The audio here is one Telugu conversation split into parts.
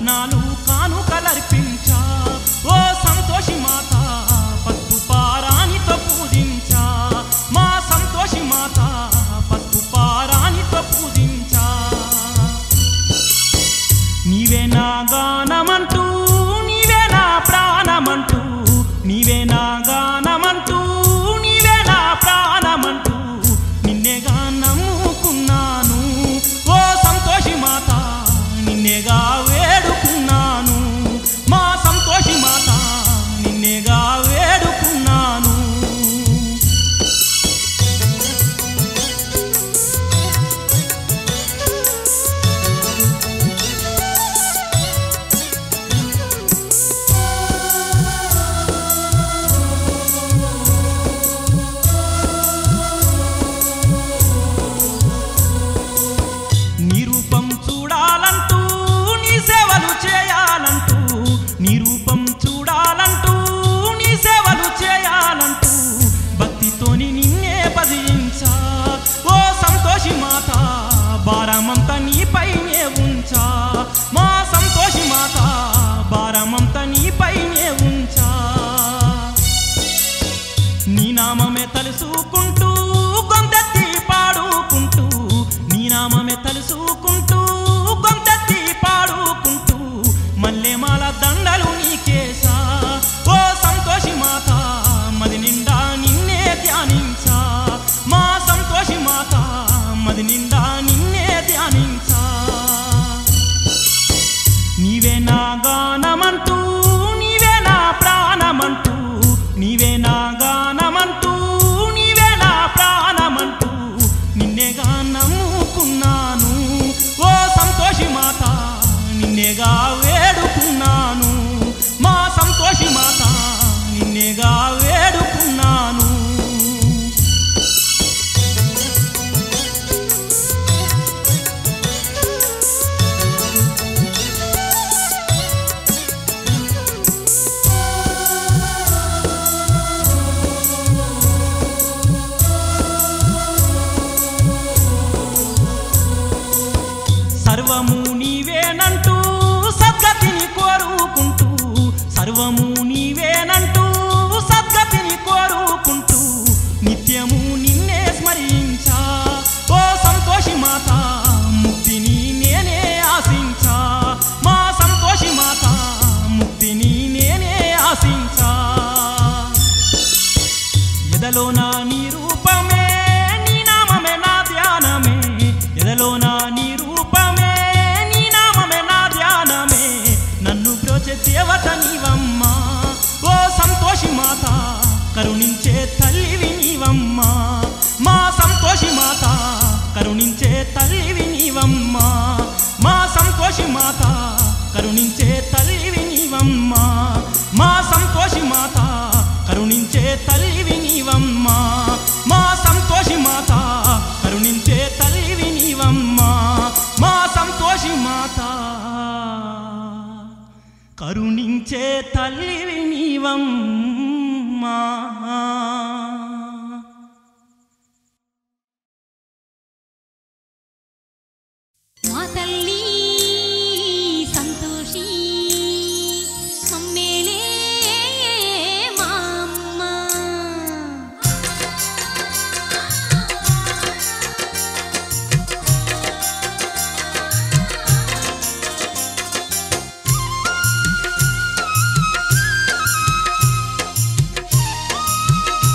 బోనాలు కానుకలర్పించా ఓ సంతోషి మాత పసుపు పారానితో పూజించా మా సంతోషి మాత పసుపు పారానితో పూజించా నీవే నా గానమంటూ నీవే నా ప్రాణమంటూ నీవే నా గానమంటూ నీవే నా ప్రాణమంటూ నిన్నేగా నమ్ముకున్నాను ఓ సంతోషి మాత నిన్నేగా వేడుకున్నాను మా సంతోషి మాత నిన్నేగా వేడుకున్నాను నీ రూపం చూడాలంటూ నీ సేవలు చేయాలంటూ నీ రూపం చూడాలంటూ నీ సేవలు చేయాలంటూ భక్తితోని నిన్నే భజించా ఓ సంతోషి మాత భారమంతా నీపైనే ఉంచా మా సంతోషి మాత భారమంతా నీపైనే ఉంచా నీ నామమే తలుసుకుంటూ గొంతెత్తి పాడుకుంటూ నీ నామమే తలుసుకుంటూ గొంతెత్తి పాడుకుంటూ మల్లెమాల దండలు నీకేసా ఓ సంతోషి మాత మది నిండా నిన్నే ధ్యానించా మా సంతోషి మాత మది నిండా నిన్నే ధ్యానించా నీవే నా గానమంటూ నీవే నా ప్రాణమంటూ నీవే నా గానమంటూ నీవే నా ప్రాణమంటూ నిన్నేగా నమ్ముకున్నాను ఓ సంతోషి మాత నిన్నేగా వేడుకున్నాను మా సంతోషి మాత నిన్నేగా వేడుకున్నాను సర్వము నీవేనంటూ సద్గతిని కోరుకుంటూ సర్వము నీవేనంటూ సద్గతిని కోరుకుంటూ నిత్యము నిన్నే స్మరించా ఓ సంతోషి మాత ముక్తిని నేనే ఆశించా మా సంతోషి మాత ముక్తిని నేనే ఆశించా ఎదలో నా నీ రూపమే నీ నామమే నా ధ్యానమే ఎదలో నా నీ రూపమే నీ నామమే నా ధ్యానమే నన్ను బ్రోచే దేవత నీవమ్మా ఓ సంతోషి మాత కరుణించే తల్లివి నీవమ్మా మా సంతోషి మాత కరుణించే తల్లివి నీవమ్మా మా సంతోషి మాత కరుణించే తల్లివి నీవమ్మా మా సంతోషి మాత కరుణించే తల్లివి నీవమ్మా మా సంతోషి మాత కరుణించే తల్లివి నీవమ్మా మా సంతోషి మాత కరుణించే తల్లివి నీవమ్మా మా తల్లి సంతోషి అమ్మేలే మా అమ్మ ఆ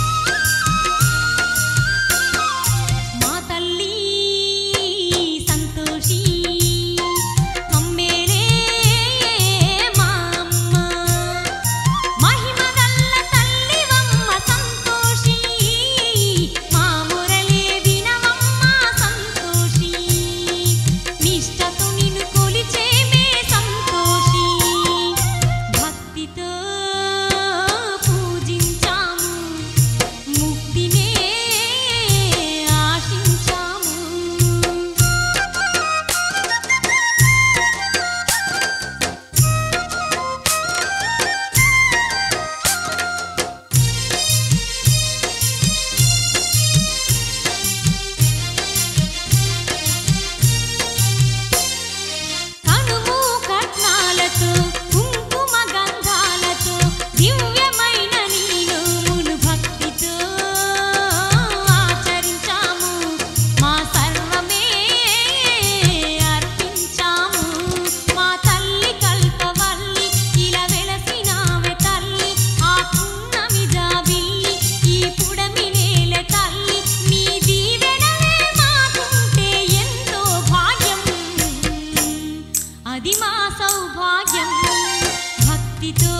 సౌభాగ్యం భక్తితో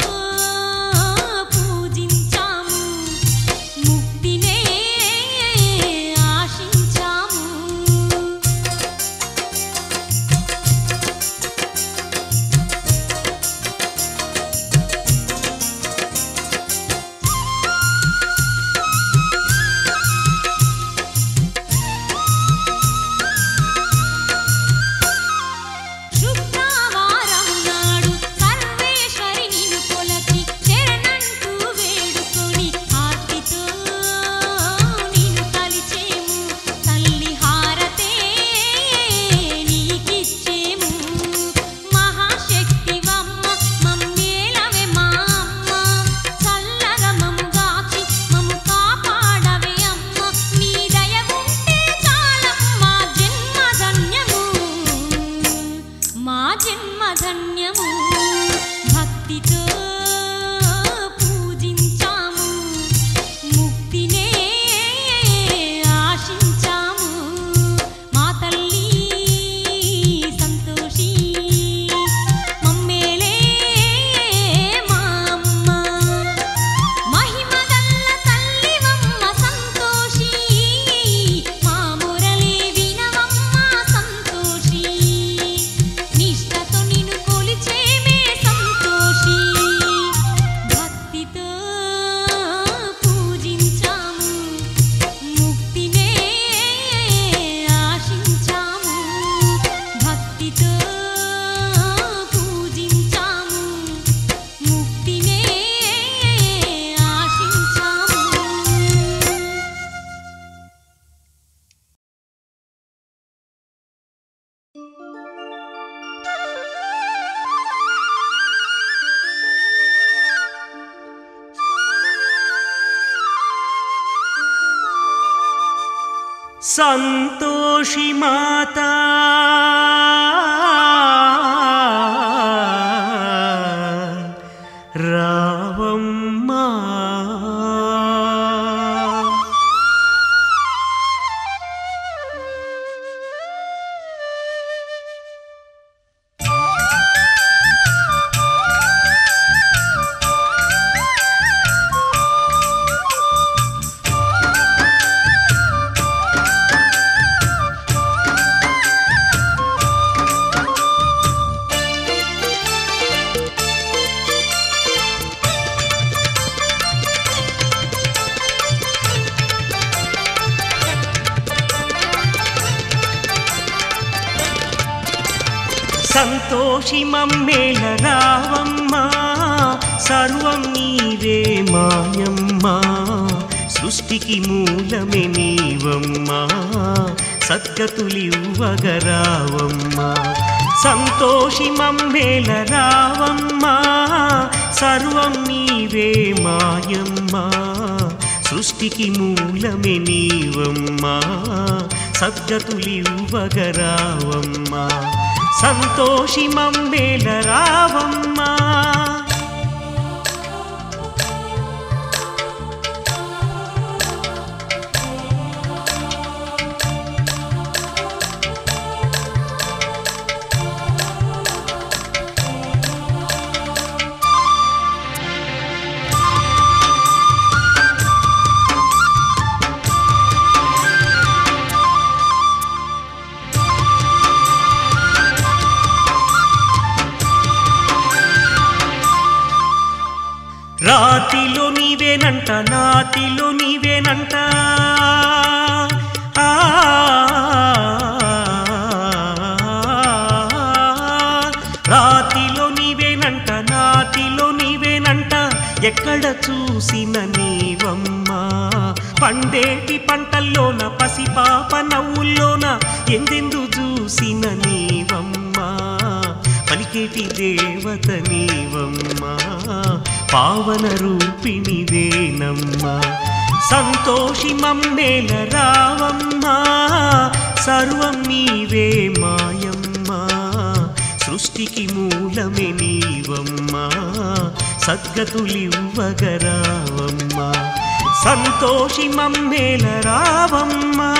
పూజించాము ముక్తినే ఆశించాము శుక్రవారం నాడు సర్వేశ్వరి నిన్ను కొలచి శరణంటూ వేడుకొని ఆర్తితో నిన్ను కలిచేము తల్లి హారతే నీకిచ్చేము మహాశక్తివమ్మ మమ్మేలవే మా అమ్మ చల్లగా మమ్ము గాచి మమ్ము కాపాడవే అమ్మ నీ దయ ఉంటే చాలమ్మా జన్మ ధన్యము మా జన్మ ధన్యము భక్తితో పూజించాము ముక్తినే ఆశించాము మా తల్లి సంతోషి మమ్మేలే మా అమ్మ మహిమగల్ల తల్లివమ్మ సంతోషి మా మురళి వినవమ్మ సంతోషి నిష్టతో నిన్ను కొలిచేమే సంతోషి భక్తితో పూజించాము ముక్తినే ఆశించాము భక్తితో పూజించాము ముక్తినే ఆశించాము సంతోషి మాత రావమ్మా సంతోషి మమ్మేల రావమ్మా సర్వం నీవే మాయమ్మా సృష్టికి మూలమే నీవమ్మా సద్గతులివ్వగరావమ్మా సంతోషి మమ్మేల రావమ్మా సర్వం నీవే మాయమ్మా సృష్టికి మూలమే నీవమ్మా సద్గతులివ్వగరావమ్మా సంతోషి మమ్మేల రావమ్మా రాతిలో నీవేనంట నాతిలో నీవేనంట ఆ, రాతిలో నీవేనంట నాతిలో నీవేనంట ఎక్కడ చూసిన నీవమ్మా పండేటి పంటల్లోన పసిపాప నవ్వుల్లోన ఎందెందు చూసిన నీవమ్మా పలికేటి దేవత నీవమ్మా పావన రూపిణివేనమ్మా సంతోషి మమ్మేల రావమ్మా సర్వం నీవే మాయమ్మా సృష్టికి మూలమే నీవమ్మా సద్గతులివ్వగరావమ్మా సంతోషి మమ్మేల రావమ్మా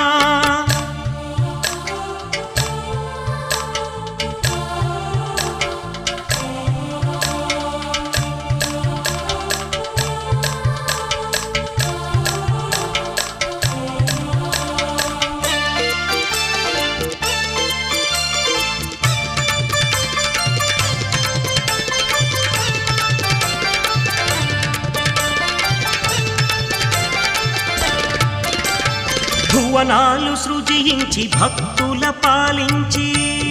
భువనాలు సృజించి భక్తుల పాలించి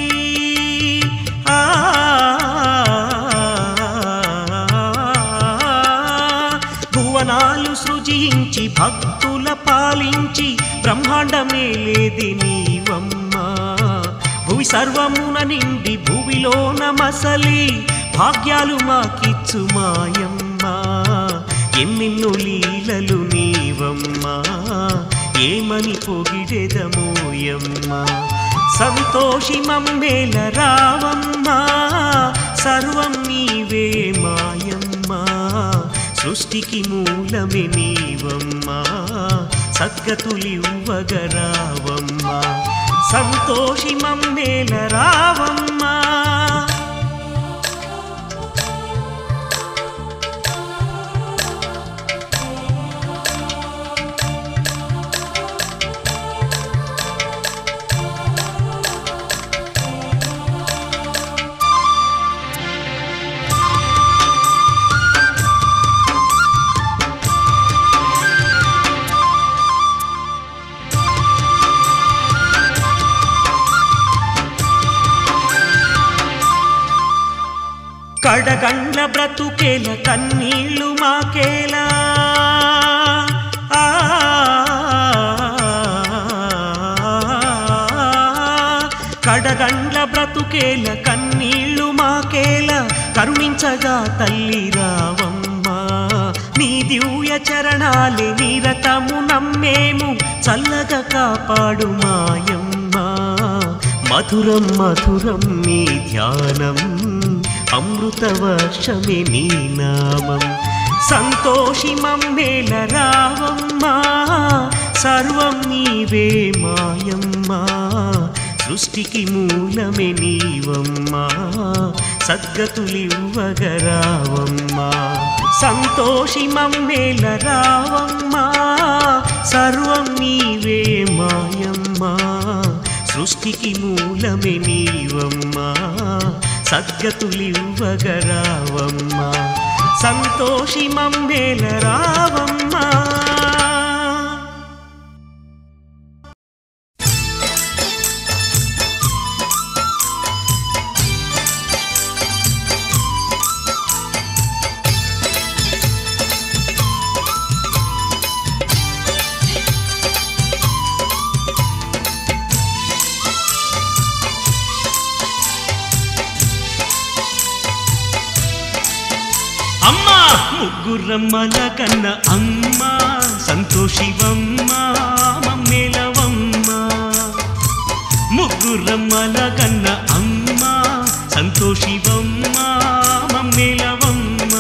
ఆ భువనాలు సృజించి భక్తుల పాలించి బ్రహ్మాండమే లేది నీవమ్మా భువి సర్వమున నిండి భువిలోన మసలి భాగ్యాలు మాకిచ్చు మాయమ్మా ఎన్నెన్నో లీలలు నీవమ్మా ఏమని పొగిడెదమోయమ్మా సంతోషి మమ్మేల రావమ్మా సర్వం నీవే మాయమ్మా సృష్టికి మూలమే నీవమ్మా సద్గతులివ్వగరావమ్మా సంతోషి మమ్మేల రావమ్మా కడగండ్ల బ్రతుకేల కన్నీళ్ళు మాకేలా ఆ, కడగండ్ల బ్రతుకేల కన్నీళ్ళు మాకేల కరుణించగా తల్లి రావమ్మా నీ దివ్య చరణాలే నిరతము నమ్మేము చల్లగా కాపాడు మాయమ్మా మధురం మధురం నీ ధ్యానం అమృత వర్షమే నీ నామం సంతోషి మమ్మేల రావమ్మా సర్వం నీవే మాయమ్మా సృష్టికి మూలమే నీవమ్మా సద్గతులివ్వగరావమ్మా సంతోషి మమ్మేల రావమ్మా సర్వం నీవే మాయమ్మా సృష్టికి మూలమే నీవమ్మా సద్గతులివ్వగరావమ్మా సంతోషి మమ్మేల రావమ్మా అమ్మా ముగ్గురమ్మల కన్న అమ్మ సంతోషివమ్మ మమ్మేలవమ్మ ముగ్గురమ్మల కన్న అమ్మ సంతోషివమ్మ మమ్మేలవమ్మ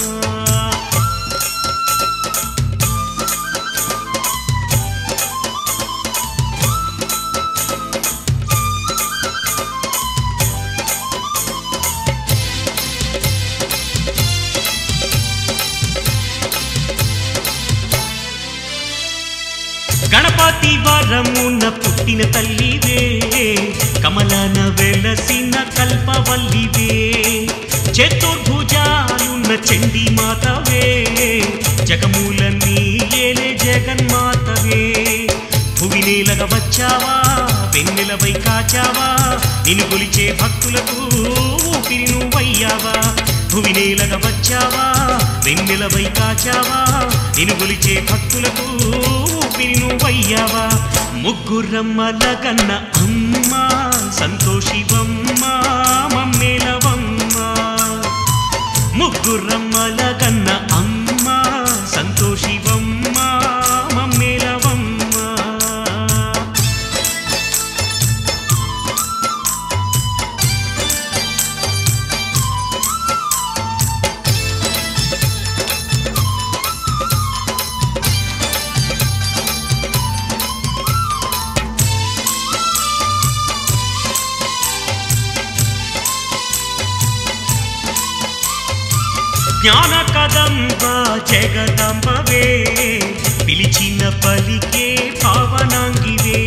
గణపతి వరమున పుట్టిన తల్లివే కమలన వెలసిన కల్పవల్లివే చతుర్భుజాలున్న చండీ మాతవే జగమూలన్నీ ఏలే జగన్మాతవే భువి నేలగ వచ్చావా వెన్నెలవై కాచావా నిన్ను కొలిచే భక్తులకు ఊపిరి నువ్వయ్యావా భువి నేలగ వచ్చావా వెన్నెలవై కాచావా నిన్ను కొలిచే భక్తులకు ఊపిరి నువ్వయ్యావా ముగ్గురమ్మల కన్న అమ్మ సంతోషివమ్మ మమ్మేలవమ్మ ముగ్గురమ్మల కన్న అమ్మ సంతోషివమ్మ మమ్మేలవమ్మ జ్ఞాన కదంబ జగదంబవే పిలిచిన పలికే పావనాంగివే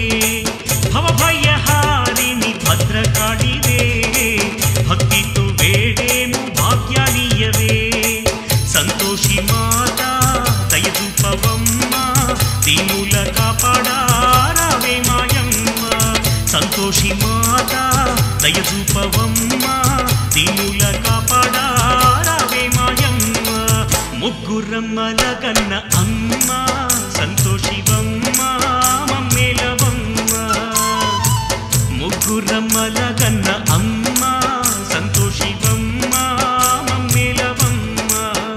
భవభయహారిణి భద్రకాళివే భక్తితో వేడేను భాగ్యాలీయవే సంతోషి మాత దయదూపవమ్మ దీనుల కాపాడారా ముగ్గురమ్మల కన్న అమ్మ సంతోషివమ్మ మమ్మేలవమ్మ ముగ్గురమ్మల కన్న అమ్మ సంతోషివమ్మ మమ్మేలవమ్మ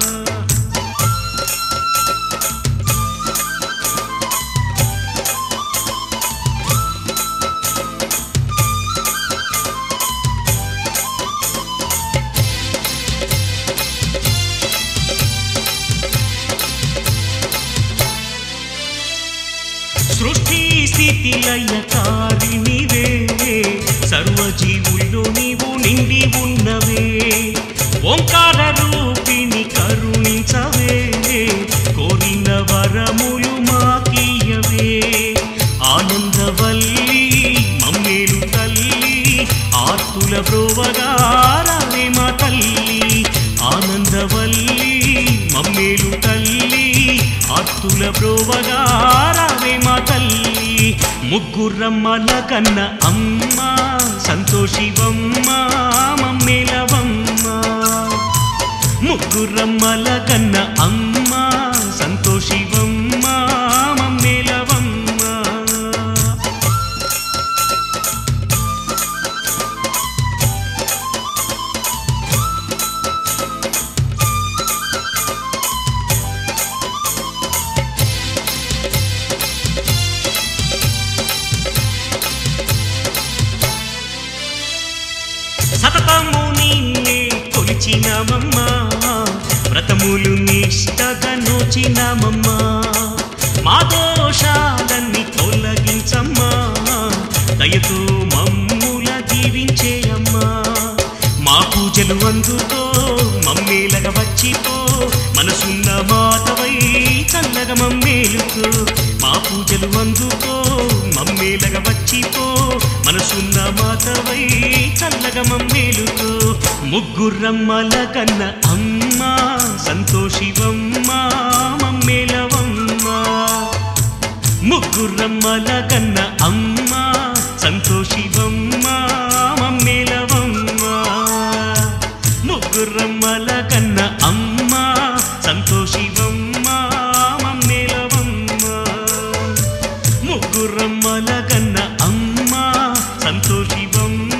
సృష్టి స్థితి లయకారినివే సర్వజీవుల్లో నీవు నిండి ఉన్నవే ఓంకార రూపిణి కరుణించవే కోరిన వరములు మాకీయవే ఆనందవల్లి మమ్మేలు తల్లి ఆర్తుల బ్రోవగారవే మా తల్లి ఆనందవల్లి మమ్మేలు తల్లి ఆర్తుల బ్రోవగారవే మా తల్లి ముగ్గురమ్మల కన్న అమ్మ సంతోషివమ్మ మమ్మేలవమ్మ ముగ్గురమ్మల కన్న అమ్మ సంతోషివమ్మ మమ్మేలవమ్మ సతతము నిన్నే కొలిచినామమ్మా వ్రతములు నిష్టగా నోచినామమ్మా మా దోషాలన్నీ తొలగించమ్మా దయతో మమ్ముల దీవించేయమ్మా మా పూజలు అందుకో మమ్మేలగ వచ్చిపో మనసున్న మాతవై చల్లగా మమ్మేలుకో మా పూజలు అందుకో మమ్మేలగ వచ్చిపో మనసున్న మాతవై చల్లగా మమ్మేలుకో ముగ్గురమ్మల కన్న అమ్మ సంతోషివమ్మ మమ్మేలవమ్మ ముగ్గురమ్మల కన్న అమ్మ సంతోషివమ్మ మమ్మేలవమ్మ ముగ్గురమ్మల కన్న అమ్మ సంతోషివమ్మ మమ్మేలవమ్మ ముగ్గురమ్మల కన్న అమ్మ సంతోషివమ్మ